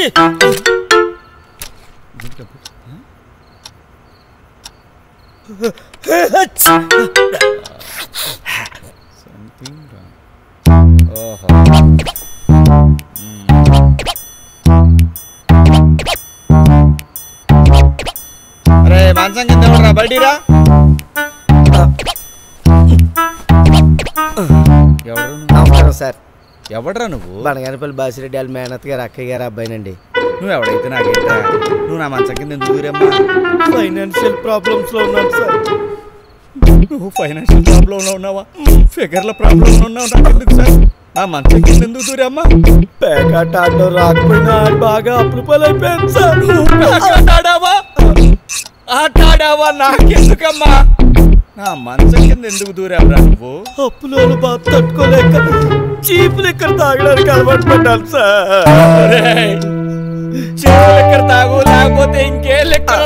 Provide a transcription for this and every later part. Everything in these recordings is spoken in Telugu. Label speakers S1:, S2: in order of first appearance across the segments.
S1: సంథింగ్ ఓహో అరే మంచం కింద ఎవడరా బయటిరా ఎవరు నువ్వు?
S2: నమస్కారం సార్
S1: ఎవడ్రా నువ్వు
S2: బనగానపల్లి బాసిరెడ్డి వాళ్ళ మేనత్ గారు అక్కయ్య గారు అబ్బాయినండి
S1: నువ్వు ఎవడైతే నాకేంటా నువ్వు నా మంచం కింద ఎందుకు దూరమ్మా
S2: ఫైనాన్షియల్ ప్రాబ్లమ్స్ లో ఉన్నాను సార్
S1: నువ్వు ఫైనాన్షియల్ ప్రాబ్లంలో ఉన్నావా ఫిగర్ల ప్రాబ్లంలో ఉన్నావు నాకు ఎందుకు సార్ నా మంచం కింద ఎందుకు దూరమ్మా
S2: పేకాట ఆడడం రాకపోయినా ఆడి బాగా అప్పుల పాలైపోయాను సార్
S1: ఆడావా ఆటాడావా నాకెందుకమ్మా నా మంచం కింద ఎందుకు దూరావురా నువ్వు
S2: అప్పులో బాధ తట్టుకోలేక చీపులు ఇక్కడ తాగడానికి అలవాటు పడ్డాను సార్
S1: ఒరేయ్, చెరువు లెక్కర తాగు లేకపోతే ఇంకే లెక్కర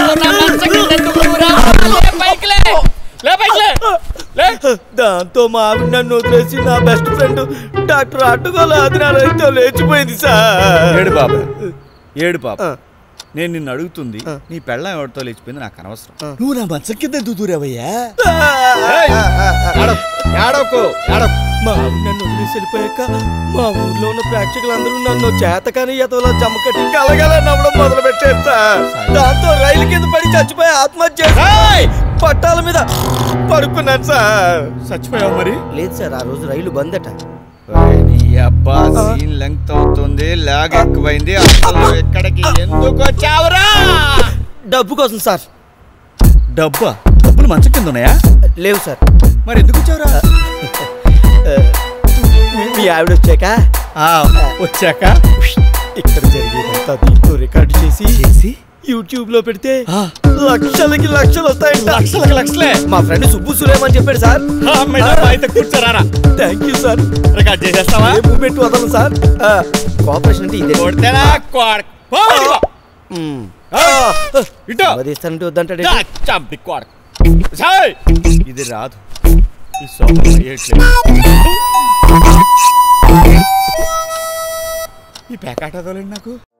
S2: దాంతో మా ఆవిడ నన్ను వదిలేసి నా బెస్ట్ ఫ్రెండ్ డాక్టర్ అడ్డుగోల ఆదినాలతో లేచిపోయింది సార్
S1: ఏడు బాబు ఏడు పాప
S2: ఆ.
S1: నేను నిన్ను అడుగుతుంది
S2: ఆ.
S1: నీ పెళ్ళం ఎవరితో లేచిపోయింది నాకు అనవసరం
S2: ఆ.
S1: నువ్వు నా మంచం కింద ఎందుకు దూరావయ్యా
S2: ఏయ్!
S1: ఏడవకు ఏడవకు
S2: మా ఆవిడ నన్ను వదిలేసి వెళ్ళిపోయాక మా ఊర్లో ఉన్న ప్రేక్షకులందరూ నన్ను చేతకాని ఎతవలో జమకట్టి కలగల నవ్వడం మొదలు పెట్టారు సార్ దాంతో రైలు కింద పడి చచ్చిపోయి ఆత్మహత్య చేసి పట్టాల మీద పడుకున్నాను సార్
S1: చచ్చిపోయావు మరి
S2: లేదు సార్ ఆ రోజు రైలు బంద్ అట
S1: ఒరేయ్, నీ అబ్బా సీన్ లెంగ్త్ అవుతుంది లాగ్ ఎక్కువైంది అసలు ఎక్కడికి ఎందుకు వచ్చావురా
S2: డబ్బు కోసం సార్
S1: డబ్బా డబ్బులు మంచం కింద ఉన్నాయా
S2: లేవు సార్
S1: మరి ఎందుకు వచ్చావురా
S2: ఆ, మీ- మీ ఆవిడ వచ్చాక
S1: ఆ, వచ్చాక
S2: ఇక్కడ జరిగేదంతా దీంతో రికార్డు చేసి
S1: చేసి
S2: యూట్యూబ్ లో పెడితే
S1: ఆ,
S2: లక్షలకి లక్షలు వస్తాయంట
S1: లక్షలకు లక్షలే
S2: మా ఫ్రెండ్ సుబ్బు సురేమని చెప్పాడు సార్
S1: ఆ, మేడం, అయితే కూర్చోరారా
S2: థ్యాంక్ యూ సార్
S1: రికార్డ్ చేసేస్తావా
S2: ఏ మూమెంట్ వదలం సార్ ఆ, కోఆపరేషన్ అంటే ఇదే
S1: కొడితేనా కొడ- పో, ఇదిగో.
S2: మ్మ్.
S1: ఆ, ఇటు
S2: మరి ఇస్తానంటే వద్దంటాడు
S1: దా, చంపి కొడ. సాయ్. ఇది రాదు ఈ సోఫా వేయట్లేదు ఈ ప్యాకెట్ అదోలేండి నాకు